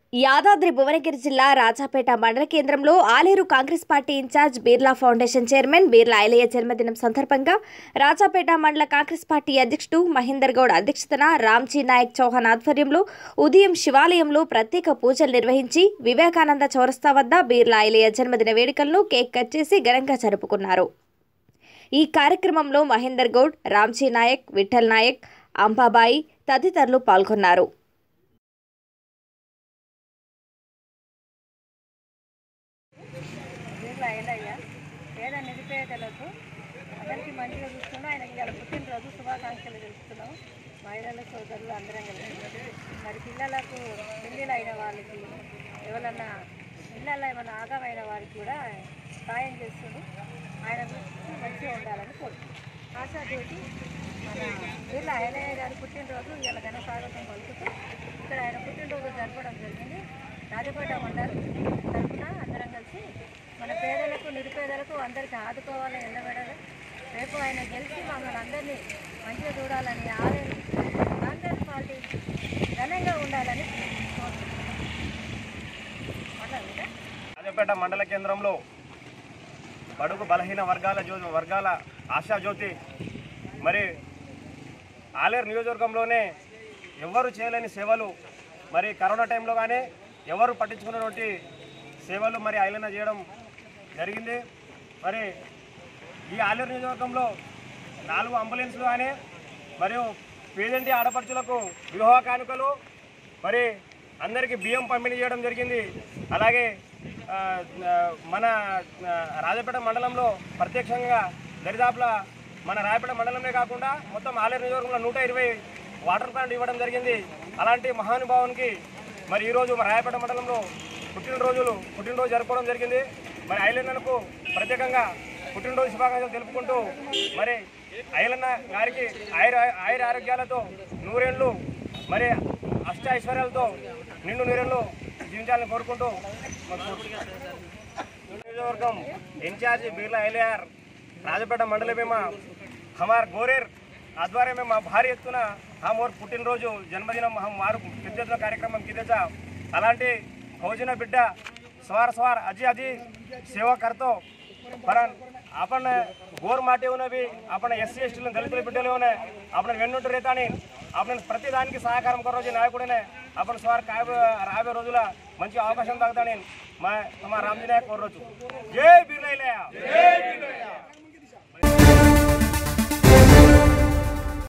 యాదాద్రి భువనగిరి జిల్లా రాజాపేట మండల కేంద్రంలో Aleru Congress party incharge Beerla foundation chairman Beerla Ailaiah జన్మదినం సందర్భంగా రాజాపేట మండల కాంగ్రెస్ పార్టీ అధ్యక్షుడు మహేందర్ గౌడ్ అధ్యక్షతన రామ్జీ నాయక్ చౌహాన్ ఆధ్వర్యంలో ఉదయం శివాలయంలో ప్రత్యేక పూజలు నిర్వహించి వివేకానంద చౌరస్తా వద్ద బీర్లా ఐలయ్య జన్మదిన వేడుకలను కేక్ కట్ చేసి ఘనంగా జరుపుకున్నారు ఈ కార్యక్రమంలో మహేందర్ గౌడ్ రామ్జీ నాయక్ విఠల్ నాయక్ అంబాబాయి తదితరులు పాల్గొన్నారు దీంట్లో అయినయ్య పేద నిరుపేదలకు అందరికీ మంచిగా చూస్తున్నాం ఆయనకి ఇలా పుట్టినరోజు శుభాకాంక్షలు తెలుస్తున్నాం మహిళల సోదరులు అందరం కలిసి మరి పిల్లలకు పెళ్ళిళ్ళు అయిన వాళ్ళకి ఎవరన్నా పిల్లల ఏమైనా ఆగమైన వారికి కూడా సాయం చేస్తుండు ఆయన గురించి మంచిగా ఉండాలని కోరుతున్నాం ఆశాజ్యోతి మన వీళ్ళ ఆయనయ్య గారి పుట్టినరోజు ఇలా ఘన స్వాగతం పలుకుతూ ఇక్కడ ఆయన పుట్టినరోజు జరపడం జరిగింది రాజపేట మండలం తరఫున అందరం కలిసి మన పేదలకు నిరుపేదలకు అందరికీ ఆదుకోవాలని ఎండబెడాలి రేపు ఆయన గెలిచి మమ్మల్ని అందరినీ మంచిగా చూడాలని ఆలయం కాంగ్రెస్ పార్టీ ఘనంగా ఉండాలని కోరుతున్నాం మాట్లాడదా రాజపేట మండల కేంద్రంలో బడుగు బలహీన వర్గాల జ్యో వర్గాల ఆశాజ్యోతి మరి ఆలేరు నియోజకవర్గంలోనే ఎవరు చేయలేని సేవలు మరి కరోనా టైంలో కానీ ఎవరు పట్టించుకున్నటువంటి సేవలు మరి ఐలన చేయడం జరిగింది మరి ఈ ఆలేరు నియోజకవర్గంలో నాలుగు అంబులెన్స్లు కానీ మరియు పేదంటి ఆడపడుచులకు వివాహ కానుకలు మరి అందరికీ బియ్యం పంపిణీ చేయడం జరిగింది అలాగే ఆ, ఆ, మన ఆ, రాజపేట మండలంలో ప్రత్యక్షంగా దరిదాపుల మన రాయపేట మండలమే కాకుండా మొత్తం ఆలేరు నియోజకవర్గంలో నూట ఇరవై వాటర్ ప్లాంట్ ఇవ్వడం జరిగింది అలాంటి మహానుభావునికి మరి ఈరోజు మన రాయపేట మండలంలో పుట్టినరోజులు పుట్టినరోజు జరుపుకోవడం జరిగింది మరి ఐలన్నకు ప్రత్యేకంగా పుట్టినరోజు శుభాకాంక్షలు తెలుపుకుంటూ మరి ఐలన్న గారికి ఆయుర ఆయుర ఆరోగ్యాలతో నూరేళ్ళు మరి అష్ట ఐశ్వర్యాలతో నిండు నూరేళ్ళు జీవించాలని కోరుకుంటూ మరి నియోజకవర్గం ఇన్ఛార్జ్ బిర్లా ఎల్ఏఆర్ రాజపేట మండలి మేము హమార్ గోరేర్ ఆధ్వర్యం మేము భారీ ఎత్తున హమోర్ పుట్టినరోజు జన్మదినం హమ్ మారు పెద్ద ఎత్తున కార్యక్రమం కింద అలాంటి భోజన బిడ్డ స్వార్ స్వార్ అజీ అజీ సేवा करतो पण आपण गोर माटे ఉన్నవి आपण ఎస్సీ ఎస్టీలను దళితుల బిడ్డలు ఉన్నాయి आपण వెన్నుంటూ రేతాని आपण ప్రతిదానికి సహకారం కరోజు నాయకుడనే आपण స్వార్ కాయ రాబోయే రోజుల మంచి అవకాశం తాగుతాని మా మా రామజీ నాయక్ కోరొచ్చు జై బిర్లా జై బిర్లా